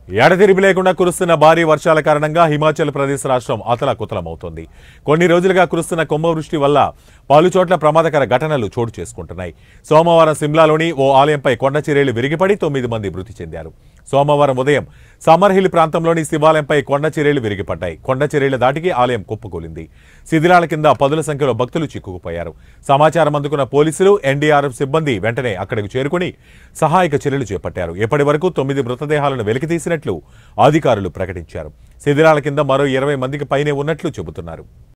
ఎడతెరిపి లేకుండా కురుస్తున్న భారీ వర్షాల కారణంగా హిమాచల్ ప్రదేశ్ రాష్ట్రం అతలాకుతలమవుతోంది కొన్ని రోజులుగా కురుస్తున్న కుంభవృష్టి వల్ల పలు చోట్ల ప్రమాదకర ఘటనలు చోటు చేసుకుంటున్నాయి సోమవారం సిమ్లాలోని ఓ ఆలయంపై కొండ చర్యలు విరిగిపడి తొమ్మిది మంది మృతి చెందారు సోమవారం ఉదయం సమ్మర్ హిల్ ప్రాంతంలోని శివాలయంపై కొండ చర్యలు విరిగిపడ్డాయి కొండ చర్యల దాటికి ఆలయం కుప్పకూలింది శిథిలాల కింద పదుల సంఖ్యలో భక్తులు చిక్కుకుపోయారు సమాచారం అందుకున్న పోలీసులు ఎన్డీఆర్ఎఫ్ సిబ్బంది వెంటనే అక్కడికి చేరుకుని సహాయక చర్యలు చేపట్టారు ఇప్పటి వరకు తొమ్మిది మృతదేహాలను వెలికితీసినట్లు అధికారులు ప్రకటించారు శిథిలాల కింద మరో ఇరవై మందికి పైనే ఉన్నట్లు చెబుతున్నారు